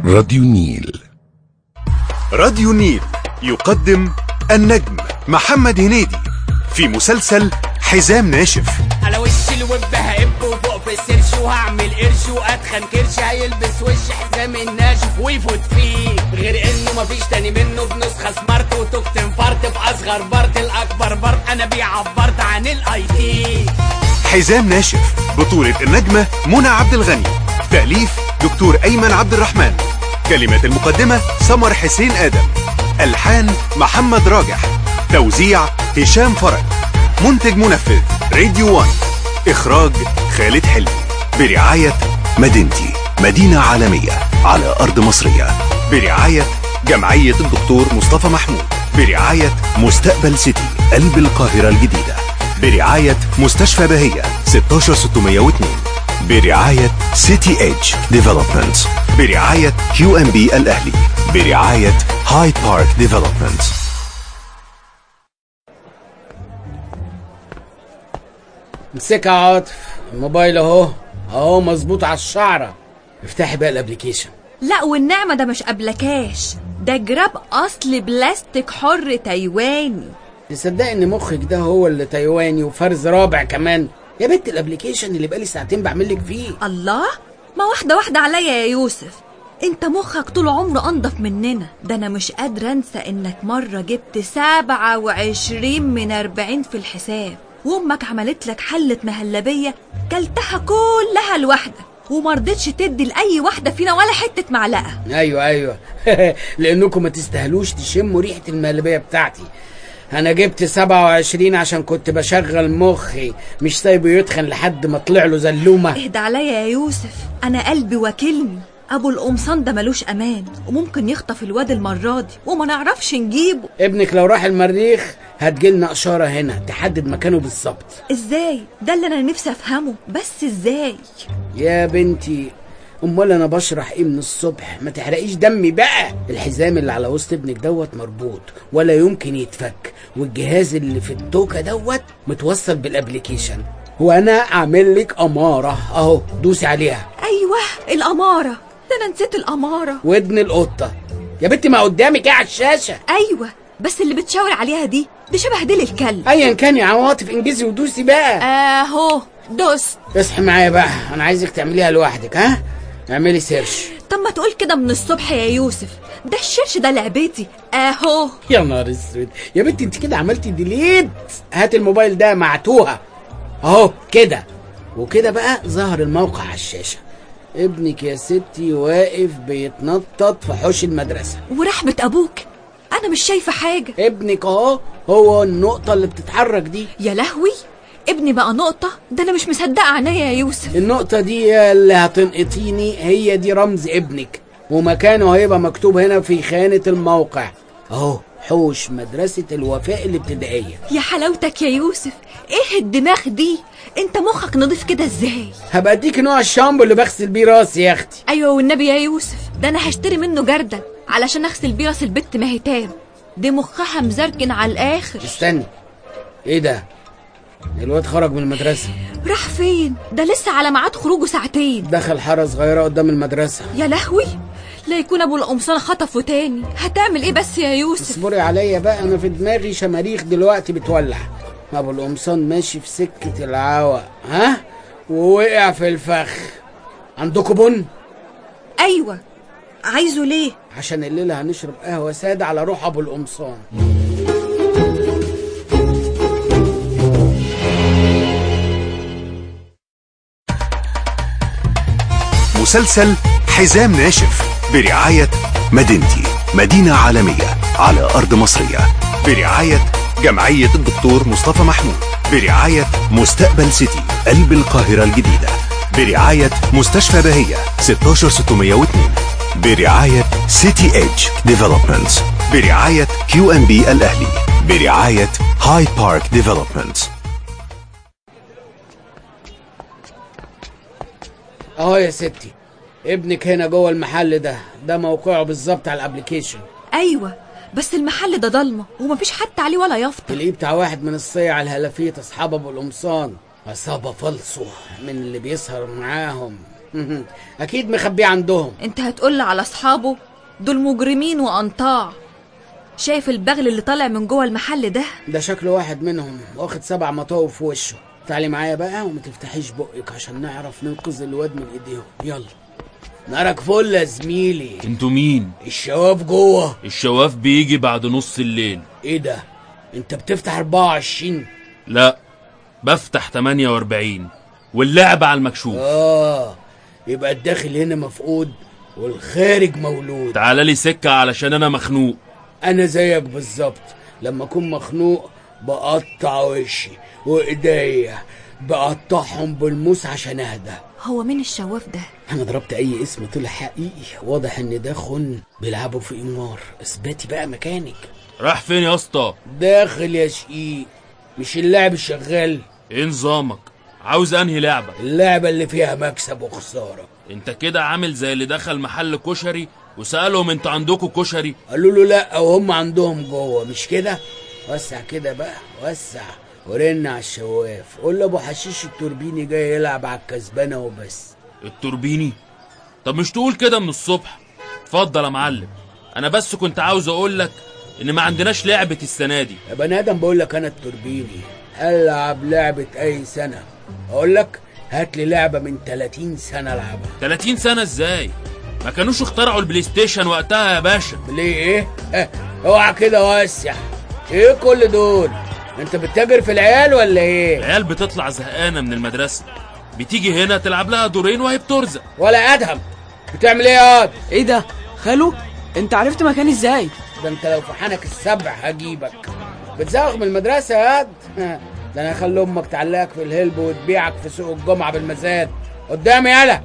راديو النيل راديو النيل يقدم النجم محمد هنيدي في مسلسل حزام ناشف على وش الوب هقب وفوق في السيرش وهعمل قرش واتخن كرش هيلبس وش حزام الناشف ويفوت فيه غير انه مفيش تاني منه بنسخه سمارت وتوكت انفرت في اصغر بارت الاكبر بارت انا بيه عبرت عن الاي تي حزام ناشف بطولة النجمة منى عبد الغني تأليف دكتور أيمن عبد الرحمن كلمات المقدمة سمر حسين آدم ألحان محمد راجح توزيع هشام فرج منتج منفذ راديو وان إخراج خالد حلمي برعاية مدينتي مدينة عالمية على أرض مصرية برعاية جمعية الدكتور مصطفى محمود برعاية مستقبل سيتي قلب القاهرة الجديدة برعاية مستشفى بهية 16602 برعاية سيتي ايدج ديفلوبمنت برعاية كيو ام بي الأهلي برعاية هاي بارك ديفلوبمنت امسكها يا عاطف الموبايل اهو اهو مظبوط على الشعره افتحي بقى الابليكيشن لا والنعمة ده مش أبلكاش ده جراب أصل بلاستيك حر تايواني تصدق ان مخك ده هو اللي تايواني وفرز رابع كمان يا بنت الابليكيشن اللي بقالي ساعتين بعمل لك فيه الله ما واحدة واحدة عليا يا يوسف انت مخك طول عمره انضف مننا ده انا مش قادرة انسى انك مرة جبت سبعة وعشرين من اربعين في الحساب وامك عملت لك حلة مهلبية كلتها كلها لوحدك ومرضتش تدي لأي واحدة فينا ولا حتة معلقة ايوه ايوه لانكم ما تستاهلوش تشموا ريحه المهلبيه بتاعتي انا جبت 27 عشان كنت بشغل مخي مش سايبه يتخن لحد ما طلع له زلومه اهدى عليا يا يوسف انا قلبي واكلني ابو القمصان ده ملوش امان وممكن يخطف الواد المره دي وما نعرفش نجيبه ابنك لو راح المريخ هتجيلنا اشاره هنا تحدد مكانه بالظبط ازاي ده اللي انا نفسي افهمه بس ازاي يا بنتي امال انا بشرح ايه من الصبح ما تحرقيش دمي بقى الحزام اللي على وسط ابنك دوت مربوط ولا يمكن يتفك والجهاز اللي في التوكه دوت متوصل بالابليكيشن وانا اعمل لك اماره اهو دوسي عليها ايوه الاماره ده انا نسيت الاماره ودن القطه يا بنتي ما قدامك ايه على الشاشه ايوه بس اللي بتشاور عليها دي دي شبه ديل الكلب ايا كان يا عواطف انجزي ودوسي بقى اهو دوست اصحي معايا بقى انا عايزك تعمليها لوحدك ها اعملي سيرش طب ما تقول كده من الصبح يا يوسف ده الشرش ده لعبتي اهو يا نهار اسود يا بنتي انت كده عملتي ديليت هات الموبايل ده معتوها اهو كده وكده بقى ظهر الموقع على الشاشه ابنك يا ستي واقف بيتنطط في حوش المدرسه ورحمة ابوك انا مش شايفة حاجة ابنك اهو هو النقطه اللي بتتحرك دي يا لهوي ابني بقى نقطة ده انا مش مصدقة عينيا يا يوسف النقطة دي اللي هتنقطيني هي دي رمز ابنك ومكانه هيبقى مكتوب هنا في خانة الموقع اهو حوش مدرسة الوفاء الابتدائية يا حلاوتك يا يوسف ايه الدماغ دي انت مخك نضيف كده ازاي هبقى اديك نوع الشامبو اللي بغسل بيه راسي يا اختي ايوه والنبي يا يوسف ده انا هشتري منه جردل علشان اغسل بيه راس البت ما هي تام دي مخها مزركن على الاخر استني ايه ده الواد خرج من المدرسة راح فين ده لسه على ميعاد خروجه ساعتين دخل حارة صغيرة قدام المدرسة يا لهوي لا يكون ابو القمصان خطفه تاني هتعمل ايه بس يا يوسف اصبري عليا بقى انا في دماغي شماريخ دلوقتي بتولع ابو القمصان ماشي في سكة العوق ها ووقع في الفخ عندكم بن ايوه عايزه ليه عشان الليلة هنشرب قهوة سادة على روح ابو القمصان مسلسل حزام ناشف برعاية مدينتي مدينة عالمية على أرض مصرية برعاية جمعية الدكتور مصطفى محمود برعاية مستقبل سيتي قلب القاهرة الجديدة برعاية مستشفى بهية 16602 برعاية سيتي ايدج ديفلوبمنت برعاية كيو ام بي الأهلي برعاية هاي بارك ديفلوبمنت اهو يا ستي ابنك هنا جوه المحل ده ده موقعه بالظبط على الابليكيشن ايوه بس المحل ده ضلمه ومفيش حتى عليه ولا يافطه تلاقيه بتاع واحد من الصيع الهلافيت اصحاب ابو القمصان عصابة فالصو من اللي بيسهر معاهم اكيد مخبيه عندهم انت هتقول على اصحابه دول مجرمين وانطاع شايف البغل اللي طالع من جوه المحل ده ده شكله واحد منهم واخد سبع مطاوف في وشه تعالي معايا بقى وما تفتحيش بقك عشان نعرف ننقذ الواد من ايديهم يلا نارك فل يا زميلي انتوا مين الشواف جوه الشواف بيجي بعد نص الليل ايه ده انت بتفتح 24 لا بفتح 48 واللعب على المكشوف اه يبقى الداخل هنا مفقود والخارج مولود تعال لي سكة علشان انا مخنوق انا زيك بالظبط لما اكون مخنوق بقطع وشي وايديا بقطعهم بالموس عشان اهدى هو مين الشواف ده انا ضربت اي اسم طلع حقيقي واضح ان ده خن بيلعبوا في قمار اثباتي بقى مكانك راح فين يا اسطى داخل يا شقيق مش اللعب الشغال ايه نظامك عاوز انهي لعبة اللعبة اللي فيها مكسب وخسارة انت كده عامل زي اللي دخل محل كشري وسألهم انتوا عندكم كشري قالوا له لا وهم عندهم جوه مش كده وسع كده بقى وسع ورن على الشواف قول له ابو حشيش التوربيني جاي يلعب على الكسبانه وبس التوربيني طب مش تقول كده من الصبح اتفضل يا معلم انا بس كنت عاوز اقول لك ان ما عندناش لعبة السنة دي يا بني ادم بقول لك انا التوربيني العب لعبه اي سنه اقول لك هات لي لعبه من 30 سنه العبها 30 سنة ازاي ما كانوش اخترعوا البلاي ستيشن وقتها يا باشا ليه ايه اه اوعى كده وسع ايه كل دول انت بتتاجر في العيال ولا ايه العيال بتطلع زهقانة من المدرسة بتيجي هنا تلعب لها دورين وهي بترزق ولا ادهم بتعمل ايه يا واد ايه ده خالو انت عرفت مكاني ازاي ده انت لو في حنك السبع هجيبك بتزوغ من المدرسة يا واد ده انا هخلي امك تعلقك في الهلب وتبيعك في سوق الجمعة بالمزاد قدامي يالا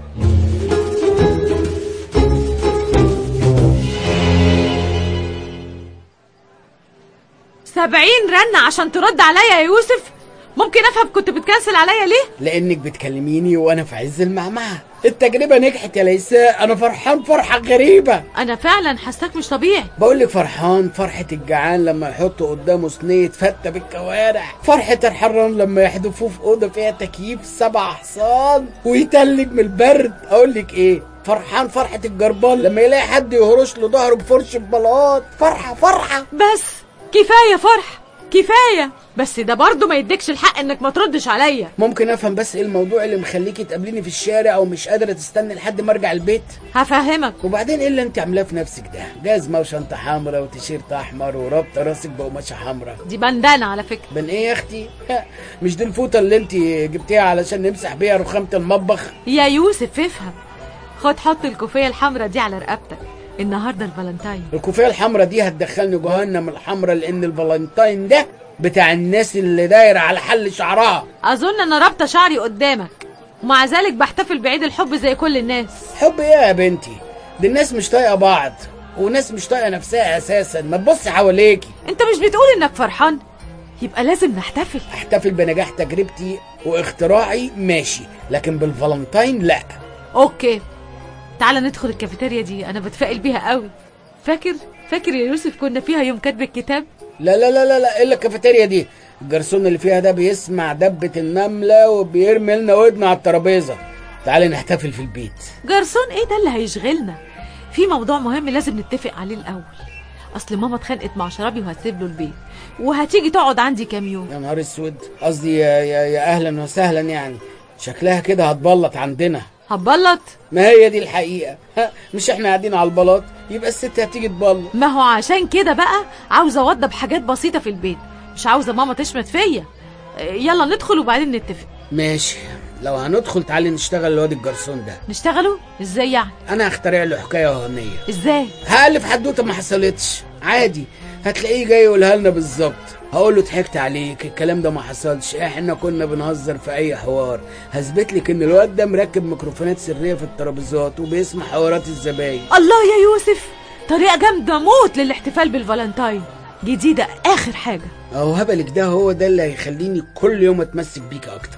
سبعين رنة عشان ترد عليا يا يوسف ممكن افهم كنت بتكنسل عليا ليه لانك بتكلميني وانا في عز المعمعة التجربة نجحت يا ليساء انا فرحان فرحة غريبة انا فعلا حاساك مش طبيعي بقول لك فرحان فرحة الجعان لما يحطوا قدامه صينية فتة بالكوارع فرحة الحران لما يحدفوه في أوضة فيها تكييف سبع حصان ويتلج من البرد أقول لك إيه فرحان فرحة الجربان لما يلاقي حد يهرش له ظهره بفرش ببلاط فرحة فرحة بس كفاية فرح كفاية بس ده برضه ما يديكش الحق انك ما تردش عليا ممكن أفهم بس إيه الموضوع اللي مخليكي تقابليني في الشارع ومش قادرة تستني لحد ما أرجع البيت هفهمك وبعدين إيه اللي أنت عاملاه في نفسك ده جزمة وشنطة حمرا وتيشيرت أحمر ورابطة راسك بقماشة حمرا دي بندانة على فكرة من ايه يا اختي مش دي الفوطه اللي انت جبتيها علشان نمسح بيها رخامه المطبخ يا يوسف افهم خد حط الكوفية الحمراء دي على رقبتك النهاردة الفالنتاين الكوفيه الحمراء دي هتدخلني جهنم الحمراء لان الفالنتاين ده بتاع الناس اللي دايره على حل شعرها اظن انا رابطة شعري قدامك ومع ذلك بحتفل بعيد الحب زي كل الناس حب ايه يا بنتي دي الناس مش طايقه بعض وناس مش طايقه نفسها اساسا ما تبصي حواليكي انت مش بتقول انك فرحان يبقى لازم نحتفل احتفل بنجاح تجربتي واختراعي ماشي لكن بالفالنتين لا اوكي تعالى ندخل الكافيتيريا دي انا بتفائل بيها قوي فاكر فاكر يا يوسف كنا فيها يوم كاتب الكتاب لا لا لا لا لا الا الكافيتيريا دي الجرسون اللي فيها ده بيسمع دبة النملة وبيرمي لنا ودن على الترابيزة تعالي نحتفل في البيت جرسون ايه ده اللي هيشغلنا في موضوع مهم لازم نتفق عليه الاول اصل ماما اتخانقت مع شرابي وهتسيب له البيت وهتيجي تقعد عندي كام يوم يا نهار اسود قصدي يا, يا, يا اهلا وسهلا يعني شكلها كده هتبلط عندنا هتبلط ما هي دي الحقيقة ها، مش احنا قاعدين على البلاط يبقى الست هتيجي تبلط ما هو عشان كده بقى عاوزه اوضب حاجات بسيطه في البيت مش عاوزه ماما تشمت فيا يلا ندخل وبعدين نتفق ماشي لو هندخل تعالي نشتغل الواد الجرسون ده نشتغلوا ازاي يعني انا هخترع له حكاية وهمية ازاي هألف حدوتة ما حصلتش عادي هتلاقيه جاي يقولها لنا بالظبط هقول له ضحكت عليك الكلام ده ما حصلش احنا كنا بنهزر في اي حوار هثبت لك ان الواد ده مركب ميكروفونات سريه في الترابيزات وبيسمع حوارات الزباين الله يا يوسف طريقه جامده موت للاحتفال بالفالنتاين جديده اخر حاجه اهو هبلك ده هو ده اللي هيخليني كل يوم اتمسك بيك اكتر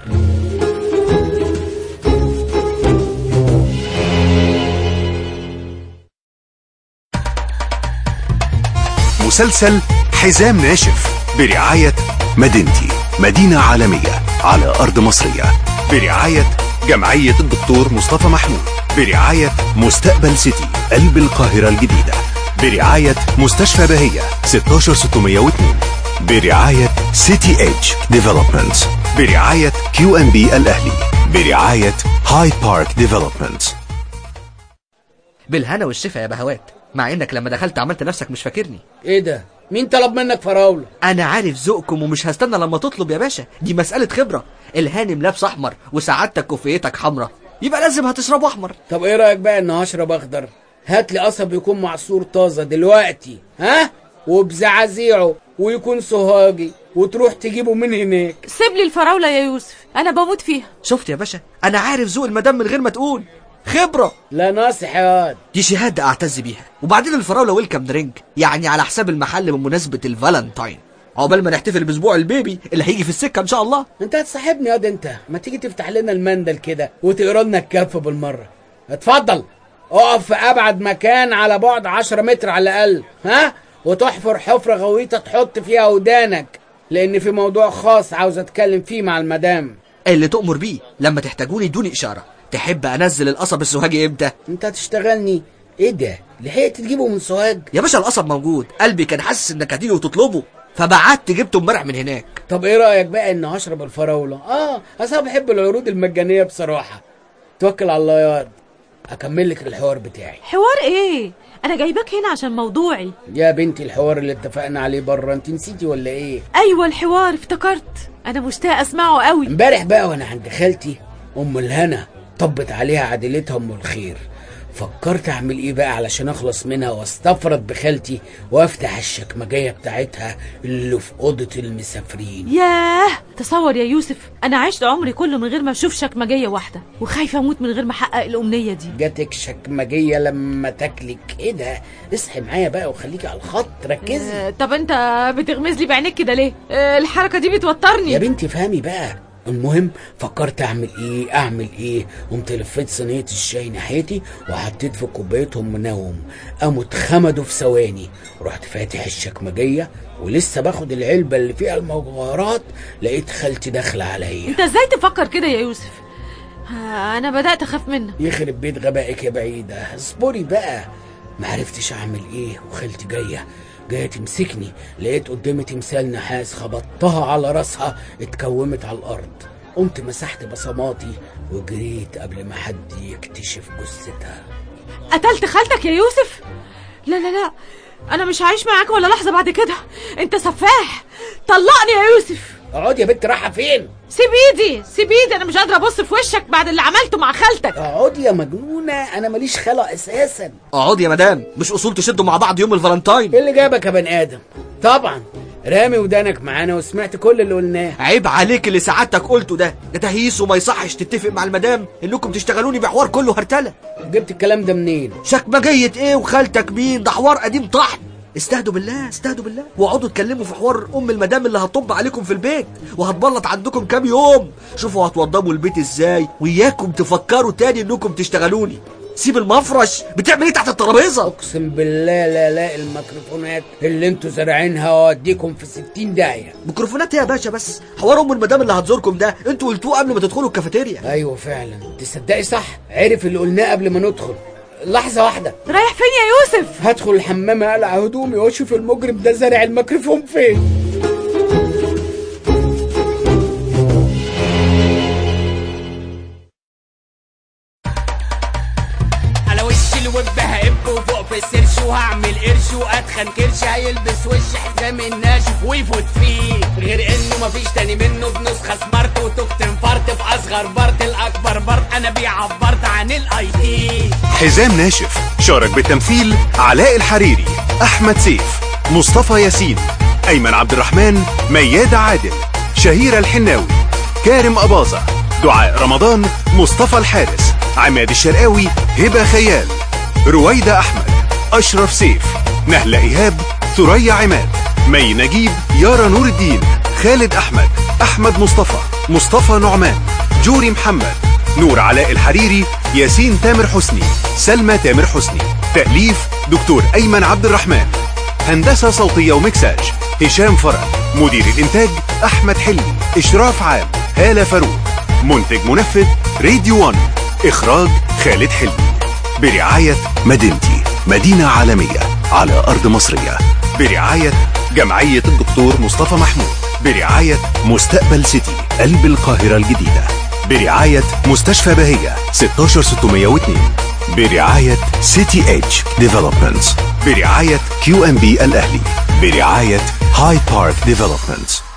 مسلسل حزام ناشف برعاية مدينتي مدينة عالمية على أرض مصرية برعاية جمعية الدكتور مصطفى محمود برعاية مستقبل سيتي قلب القاهرة الجديدة برعاية مستشفى بهية 16602 برعاية سيتي ايدج ديفلوبمنت برعاية كيو ام بي الأهلي برعاية هاي بارك ديفلوبمنت بالهنا والشفا يا بهوات مع انك لما دخلت عملت نفسك مش فاكرني ايه ده مين طلب منك فراولة انا عارف ذوقكم ومش هستنى لما تطلب يا باشا دي مسألة خبرة الهانم لابس احمر وسعادتك كوفيتك حمرا يبقى لازم هتشربه احمر طب ايه رأيك بقى ان هشرب اخضر هات لي قصب يكون معصور طازة دلوقتي ها وبزعازيعه ويكون صهاجي وتروح تجيبه من هناك سيب لي الفراولة يا يوسف أنا بموت فيها شفت يا باشا انا عارف ذوق المدام من غير ما تقول خبرة لا ناصح يا واد دي شهادة اعتز بيها وبعدين الفراولة ويلكم درينك يعني على حساب المحل بمناسبة الفالنتاين عقبال ما نحتفل باسبوع البيبي اللي هيجي في السكة ان شاء الله انت هتصاحبني ياض انت ما تيجي تفتح لنا المندل كده وتقرا لنا الكف بالمره اتفضل اقف في ابعد مكان على بعد 10 متر على الاقل ها وتحفر حفره غويطه تحط فيها ودانك لان في موضوع خاص عاوز اتكلم فيه مع المدام اللي تؤمر بيه لما تحتاجوني ادوني اشارة تحب انزل القصب السوهاجي امتى انت هتشتغلني ايه ده لحقت تجيبه من سوهاج يا باشا القصب موجود قلبي كان حاسس انك هتيجي وتطلبه فبعت جبته امبارح من هناك طب ايه رايك بقى ان هشرب الفراوله اه اصل أنا بحب العروض المجانيه بصراحه توكل على الله يا واد اكمل لك الحوار بتاعي حوار إيه أنا جايباك هنا عشان موضوعي يا بنتي الحوار اللي اتفقنا عليه بره انت نسيتي ولا ايه أيوة الحوار افتكرت أنا مشتاقة أسمعه قوي امبارح بقى وانا عند خالتي ام الهنا طبت عليها عديلتها ام الخير فكرت اعمل ايه بقى علشان اخلص منها واستفرد بخالتي وافتح الشكمجيه بتاعتها اللي في اوضه المسافرين ياه تصور يا يوسف أنا عشت عمري كله من غير ما أشوف شكمجية واحدة وخايفة أموت من غير ما أحقق الأمنية دي جاتك شكمجيه لما تاكلك ايه ده اصحي معايا بقى وخليكي على الخط ركزي آه، طب أنت بتغمز لي بعينيك كده ليه آه، الحركة دي بتوترني يا بنتي فهمي بقى المهم فكرت اعمل ايه اعمل ايه قمت لفيت صينيه الشاي ناحيتي وحطيت في كوبايتهم منوم قاموا اتخمدوا في ثواني رحت فاتح الشكمجيه ولسه باخد العلبه اللي فيها المجوهرات لقيت خالتي داخله عليا أنت إزاي تفكر كده يا يوسف آه، أنا بدأت أخاف منك يخرب بيت غبائك يا بعيده اصبري بقى معرفتش اعمل ايه وخالتي جايه جايه تمسكني لقيت قدامي تمثال نحاس خبطتها على راسها اتكومت على الارض قمت مسحت بصماتي وجريت قبل ما حد يكتشف جثتها قتلت خالتك يا يوسف لا لا لا انا مش هعيش معاك ولا لحظه بعد كده انت سفاح طلقني يا يوسف اقعد يا بنت رايحه فين سيب ايدي سيب ايدي انا مش قادره ابص في وشك بعد اللي عملته مع خالتك اقعد يا مجنونه انا ماليش خلق اساسا اقعد يا مدام مش اصول تشدوا مع بعض يوم الفالنتاين ايه اللي جابك يا بني ادم طبعا رامي ودانك معانا وسمعت كل اللي قلناه عيب عليك اللي سعادتك قلته ده ده تهييس وما يصحش تتفق مع المدام انكم تشتغلوني بحوار كله هرتله جبت الكلام ده منين شكمجية ايه وخالتك مين ده حوار قديم طحن استهدوا بالله استهدوا بالله واقعدوا اتكلموا في حوار ام المدام اللي هتطب عليكم في البيت وهتبلط عندكم كام يوم شوفوا هتوضبوا البيت ازاي وياكم تفكروا تاني انكم تشتغلوني سيب المفرش بتعمل ايه تحت الترابيزه اقسم بالله لا لا الميكروفونات اللي انتوا زارعينها واوديكم في ستين داهيه ميكروفونات ايه يا باشا بس حوار ام المدام اللي هتزوركم ده انتوا قلتوه قبل ما تدخلوا الكافيتيريا ايوه فعلا تصدقي صح عرف اللي قلناه قبل ما ندخل لحظه واحده رايح فين يا يوسف هدخل الحمام اقلع هدومي واشوف المجرم ده زارع الميكروفون فين على وش الوب هقب وفوق في السيرش وهعمل قرش واتخن كرش هيلبس وش حزام الناشف ويفوت فيه غير انه مفيش تاني منه بنسخه سمارت وتوكت انفرت في اصغر بارت الاكبر بارت انا بيه عبرت عن الاي دي حزام ناشف شارك بالتمثيل علاء الحريري أحمد سيف مصطفى ياسين أيمن عبد الرحمن ميادة عادل شهيرة الحناوي كارم أباظة دعاء رمضان مصطفى الحارس عماد الشرقاوي هبة خيال رويدة أحمد أشرف سيف نهلة إيهاب ثريا عماد مي نجيب يارا نور الدين خالد أحمد أحمد مصطفى مصطفى نعمان جوري محمد نور علاء الحريري ياسين تامر حسني سلمى تامر حسني تأليف دكتور أيمن عبد الرحمن هندسة صوتية ومكساج هشام فرج مدير الإنتاج أحمد حلمي إشراف عام هالة فاروق منتج منفذ راديو 1 إخراج خالد حلمي برعاية مدينتي مدينة عالمية على أرض مصرية برعاية جمعية الدكتور مصطفى محمود برعاية مستقبل سيتي قلب القاهرة الجديدة برعاية مستشفى بهية 16602 برعاية سيتي ايدج ديفلوبمنتس برعاية كيو ام بي الأهلي برعاية هاي بارك ديفلوبمنتس